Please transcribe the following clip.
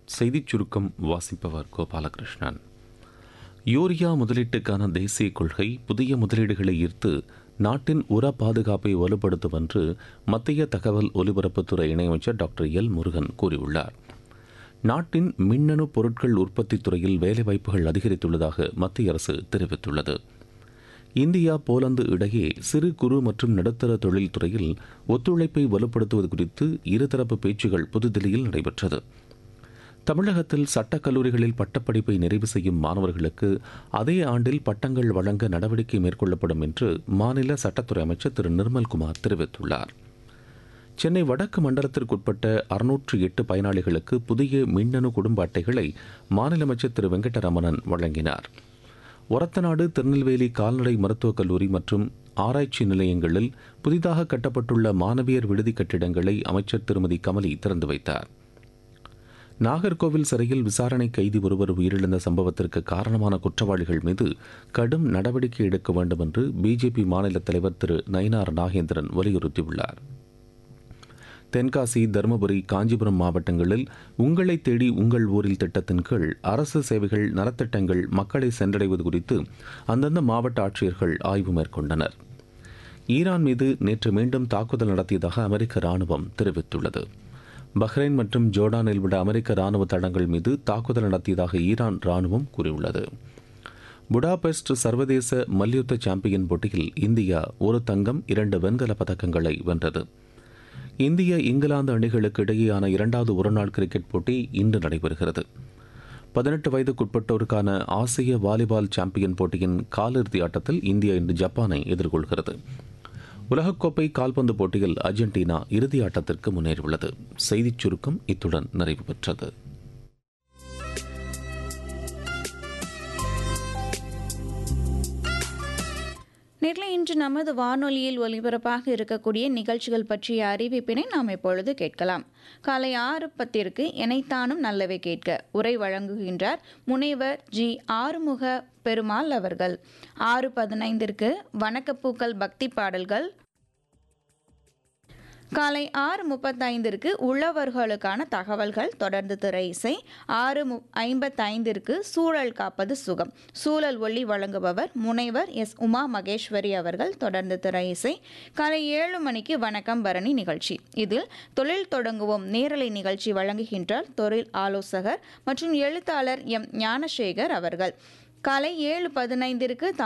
செய்திச் சுருக்கம் வாசிப்பவர் கோபாலகிருஷ்ணன் யூரியா முதலீட்டுக்கான தேசிய கொள்கை புதிய முதலீடுகளை ஈர்த்து நாட்டின் உர பாதுகாப்பை வலுப்படுத்தும் என்று மத்திய தகவல் ஒலிபரப்புத்துறை இணையமைச்சர் டாக்டர் எல் முருகன் கூறியுள்ளார் நாட்டின் மின்னணு பொருட்கள் உற்பத்தித் துறையில் வேலைவாய்ப்புகள் அதிகரித்துள்ளதாக மத்திய அரசு தெரிவித்துள்ளது இந்தியா போலந்து இடையே சிறு குறு மற்றும் நடுத்தர தொழில் துறையில் ஒத்துழைப்பை வலுப்படுத்துவது குறித்து இருதரப்பு பேச்சுகள் புதுதில்லியில் நடைபெற்றது தமிழகத்தில் சட்டக் கல்லூரிகளில் பட்டப்படிப்பை நிறைவு செய்யும் மாணவர்களுக்கு அதே ஆண்டில் பட்டங்கள் வழங்க நடவடிக்கை மேற்கொள்ளப்படும் என்று மாநில சட்டத்துறை அமைச்சர் திரு நிர்மல்குமார் தெரிவித்துள்ளார் சென்னை வடக்கு மண்டலத்திற்குட்பட்ட அறுநூற்று எட்டு பயனாளிகளுக்கு புதிய மின்னணு குடும்ப அட்டைகளை மாநில அமைச்சர் திரு வெங்கடரமணன் வழங்கினார் ஒரத்தநாடு திருநெல்வேலி கால்நடை மருத்துவக் கல்லூரி மற்றும் ஆராய்ச்சி நிலையங்களில் புதிதாக கட்டப்பட்டுள்ள மாணவியர் விடுதி கட்டிடங்களை அமைச்சர் திருமதி கமலி திறந்து வைத்தார் நாகர்கோவில் சிறையில் விசாரணை கைதி ஒருவர் உயிரிழந்த சம்பவத்திற்கு காரணமான குற்றவாளிகள் மீது கடும் நடவடிக்கை எடுக்க வேண்டும் என்று பிஜேபி மாநில தலைவர் திரு நயினார் நாகேந்திரன் வலியுறுத்தியுள்ளார் தென்காசி தருமபுரி காஞ்சிபுரம் மாவட்டங்களில் உங்களை தேடி உங்கள் ஊரில் திட்டத்தின் கீழ் அரசு சேவைகள் நலத்திட்டங்கள் மக்களை சென்றடைவது குறித்து அந்தந்த மாவட்ட ஆட்சியர்கள் ஆய்வு மேற்கொண்டனர் ஈரான் மீது நேற்று மீண்டும் தாக்குதல் நடத்தியதாக அமெரிக்க ராணுவம் தெரிவித்துள்ளது பஹ்ரைன் மற்றும் ஜோர்டானில் உள்ள அமெரிக்க ராணுவ தளங்கள் மீது தாக்குதல் நடத்தியதாக ஈரான் ராணுவம் கூறியுள்ளது புடாபெஸ்ட் சர்வதேச மல்யுத்த சாம்பியன் போட்டியில் இந்தியா ஒரு தங்கம் இரண்டு வெண்கல பதக்கங்களை வென்றது இந்திய இங்கிலாந்து அணிகளுக்கு இடையேயான இரண்டாவது ஒருநாள் கிரிக்கெட் போட்டி இன்று நடைபெறுகிறது பதினெட்டு வயதுக்குட்பட்டோருக்கான ஆசிய வாலிபால் சாம்பியன் போட்டியின் காலிறுதி ஆட்டத்தில் இந்தியா இன்று ஜப்பானை எதிர்கொள்கிறது உலகக்கோப்பை கால்பந்து போட்டியில் அர்ஜென்டினா இறுதி ஆட்டத்திற்கு முன்னேறியுள்ளது செய்திச் சுருக்கம் இத்துடன் நிறைவு பெற்றது நேரில் இன்று நமது வானொலியில் ஒலிபரப்பாக இருக்கக்கூடிய நிகழ்ச்சிகள் பற்றிய அறிவிப்பினை நாம் இப்பொழுது கேட்கலாம் காலை ஆறு பத்திற்கு எனைத்தானும் நல்லவை கேட்க உரை வழங்குகின்றார் முனைவர் ஜி ஆறுமுக பெருமாள் அவர்கள் ஆறு பதினைந்திற்கு வணக்கப்பூக்கள் பக்தி பாடல்கள் காலை ஆறு முப்பத்தைந்திற்கு உழவர்களுக்கான தகவல்கள் தொடர்ந்து திரை இசை ஆறு மு ஐம்பத்தைந்திற்கு சூழல் காப்பது சுகம் சூழல் ஒளி வழங்குபவர் முனைவர் எஸ் உமா மகேஸ்வரி அவர்கள் தொடர்ந்து திரை இசை காலை ஏழு மணிக்கு வணக்கம் பரணி நிகழ்ச்சி இதில் தொழில் தொடங்குவோம் நேரலை நிகழ்ச்சி வழங்குகின்றார் தொழில் ஆலோசகர் மற்றும் எழுத்தாளர் எம் ஞானசேகர் அவர்கள் காலை ஏழு பதினைந்திற்கு